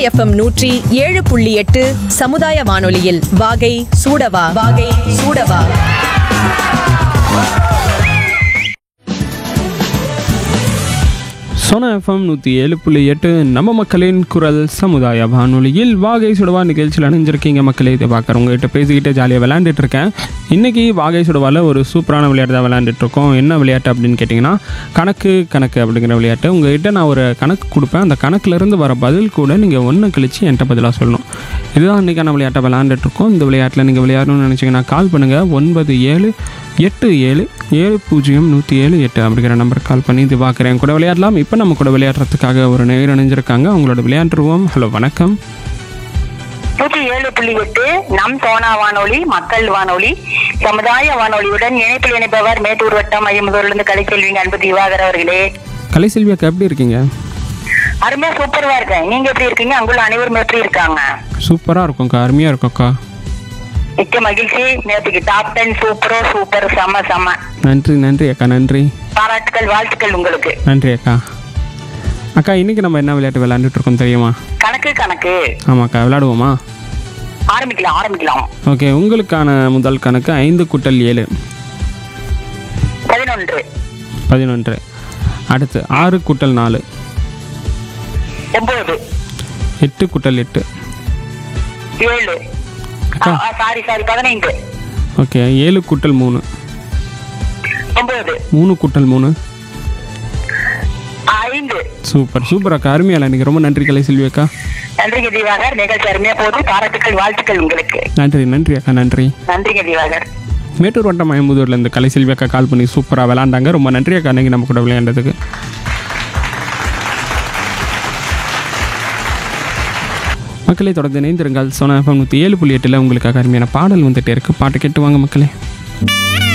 FM நூற்றி ஏழு புள்ளி எட்டு சமுதாய வானொலியில் வாகை சூடவா வாகை சூடவா சோனா எஃப்எம் நூற்றி ஏழு புள்ளி எட்டு நம்ம மக்களின் குரல் சமுதாய வானொலியில் வாகை சுடவா நிகழ்ச்சியில் அணிஞ்சிருக்கீங்க மக்களே இதை பார்க்குறவங்ககிட்ட பேசிக்கிட்டு ஜாலியாக விளையாண்டுட்டு இருக்கேன் இன்றைக்கி வாகை சுடவாவில் ஒரு சூப்பரான விளையாட்டு தான் விளையாண்டுட்டு இருக்கோம் என்ன விளையாட்டு அப்படின்னு கேட்டிங்கன்னா கணக்கு கணக்கு அப்படிங்கிற விளையாட்டு உங்ககிட்ட நான் ஒரு கணக்கு கொடுப்பேன் அந்த கணக்குலேருந்து வர பதில் கூட நீங்கள் ஒன்று கழித்து என்கிட்ட பதிலாக சொல்லணும் இதுதான் இன்றைக்கான விளையாட்டை விளையாண்டுட்டு இருக்கோம் இந்த விளையாட்டில் நீங்கள் விளையாடணும்னு நினச்சிங்கன்னா கால் பண்ணுங்கள் ஒன்பது ஏழு எட்டு ஏழு ஏழு பூஜ்ஜியம் நூற்றி ஏழு எட்டு அப்படிங்கிற நம்பருக்கு கால் பண்ணி இது பார்க்குறேன் கூட விளையாடலாம் இப்போ நம்ம கூட விளையாடுறதுக்காக ஒரு நேர் இணைஞ்சிருக்காங்க அவங்களோட விளையாண்டுருவோம் ஹலோ வணக்கம் நூற்றி ஏழு புள்ளி எட்டு நம் சோனா வானொலி மக்கள் வானொலி சமுதாய வானொலியுடன் இணைப்பில் இணைப்பவர் மேட்டூர் வட்டம் ஐயமுதூர்லேருந்து கலைச்செல்விங்க அன்பு திவாகர் அவர்களே கலைசெல்வியாக்கா எப்படி இருக்கீங்க அருமையா சூப்பர்வா இருக்கேன் நீங்க எப்படி இருக்கீங்க அங்குள்ள அனைவரும் எப்படி இருக்காங்க சூப்பராக இருக்கும்க்கா அருமையாக இருக்கும்க்கா மிக்க மகிழ்ச்சி நேற்றுக்கு டாப் டென் சூப்பரோ சூப்பர் செம்ம செம்ம நன்றி நன்றி அக்கா நன்றி பாராட்டுக்கள் வாழ்த்துக்கள் உங்களுக்கு நன்றி அக்கா அக்கா இன்றைக்கி நம்ம என்ன விளையாட்டு விளையாண்டுட்டு இருக்கோம் தெரியுமா கணக்கு கணக்கு ஆமாக்கா விளையாடுவோமா ஆரம்பிக்கலாம் ஆரம்பிக்கலாம் ஓகே உங்களுக்கான முதல் கணக்கு ஐந்து குட்டல் ஏழு பதினொன்று பதினொன்று அடுத்து ஆறு குட்டல் நாலு ஒன்பது எட்டு குட்டல் எட்டு ஏழு அக்கா சாரி சாரி பதினைந்து ஓகே ஏழு குட்டல் மூணு ஒன்பது மூணு குட்டல் மூணு ஐந்து சூப்பர் சூப்பர் அக்கா அருமையால எனக்கு ரொம்ப நன்றி கலை செல்வி அக்கா நன்றிங்க திவாகர் நிகழ்ச்சி அருமையா போது பாராட்டுக்கள் வாழ்த்துக்கள் உங்களுக்கு நன்றி நன்றி அக்கா நன்றி நன்றிங்க திவாகர் மேட்டூர் வட்டம் மயம்புதூர்ல இருந்து கலை செல்வி அக்கா கால் பண்ணி சூப்பராக விளாண்டாங்க ரொம்ப நன்றி அக்கா அன்னைக்கு நம்ம கூட விளையாண்டதுக்கு மக்களை தொடர்ந்து இணைந்திருங்கள் சோனா எஃப்எம் நூற்றி ஏழு புள்ளி எட்டில் உங்களுக்காக அருமையான பாடல் வந்துட்டே இருக்கு பாட்டு கேட்டு வாங்க மக்களே